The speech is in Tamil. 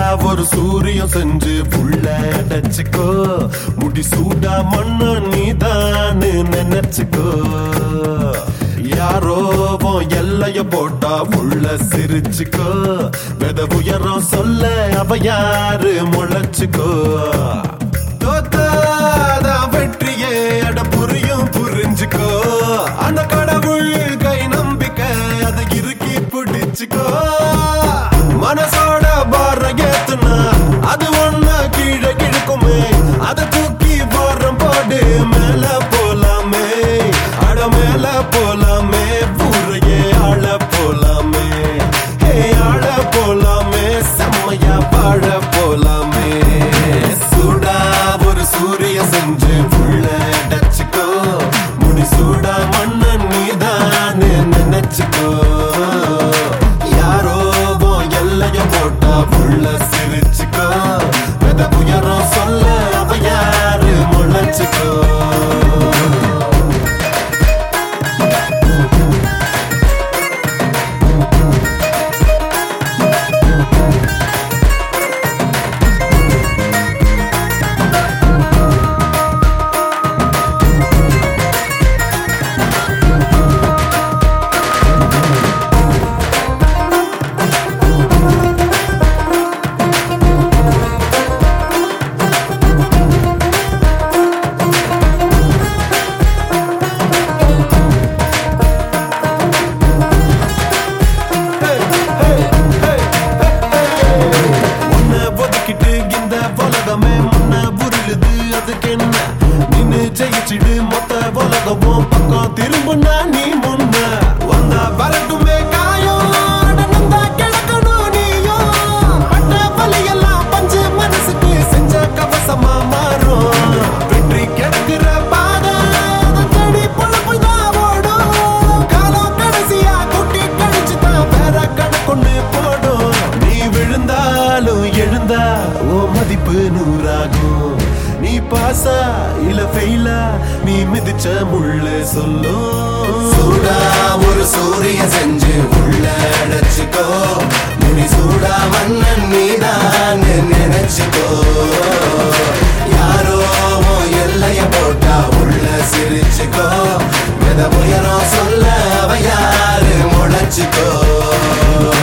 ஒரு சூரியம் செஞ்சு புள்ள அடைச்சுக்கோ முடி சூடா மண்ண நீதான்னு நினைச்சுக்கோ யாரோ உன் எல்லைய போட்டா உள்ள சிரிச்சுக்கோ வெத உயரம் சொல்ல அவ யாரு முளைச்சுக்கோ தோத்தாதான் வெற்றியே அட புரியும் புரிஞ்சுக்கோ அந்த கடவுள் கை நம்பிக்கை அதை இறுக்கி பிடிச்சுக்கோ மனசோட பார ஏத்துனா அது ஒண்ணு கீழே கிழக்குமே அதை தூக்கி பாரம் போடு மேல போலாமே அட மேல போலாமே பூரையே ஆள போலாமே ஹே ஆள போலாமே செம்மையா வாழ போலாமே சூடா ஒரு சூரிய செஞ்சு புள்ள அடைச்சுக்கோ முடி சூடா மண்ண நீதான் நினைச்சுக்கோ யாரோ உன் எல்லைய போட்டா புள்ள சிரிச்சுக்கோ வெத உயரம் சொல்ல அவ யாரு முளைச்சுக்கோ உன்னை ஒதுக்கிட்டு இந்த உலகமே முன்ன உருளுது அதுக்கு என்ன நின்னு ஜெயிச்சிடு மொத்த உலகமும் பக்கம் திரும்புனா நீ முன்ன வந்தா வரட்டுமே காயம் நடந்தா கிடக்கணும் நீயும் பட்ட வலியெல்லாம் பஞ்சு மனசுக்கு செஞ்ச கவசமா மாறும் வெற்றி கிடக்குற பாதை அதை தேடி பொழப்பு தான் ஓடும் காலம் கடைசியா குட்டி கழிச்சு தான் வேற கணக்கொண்டு போடும் நீ விழுந்தாலும் எழுந்தா ஓ மதிப்பு நூறாகும் நீ பாசா இல்ல ஃபெயிலா நீ மிதிச்ச முள்ள சொல்லும் சூடா ஒரு சூரிய செஞ்சு உள்ள அடைச்சுக்கோ முடி சூடா மன்னன் நீதான் நினைச்சுக்கோ யாரோ உன் எல்லைய போட்டா உள்ள சிரிச்சுக்கோ வெத உயரம் சொல்ல அவ யாரு முளைச்சுக்கோ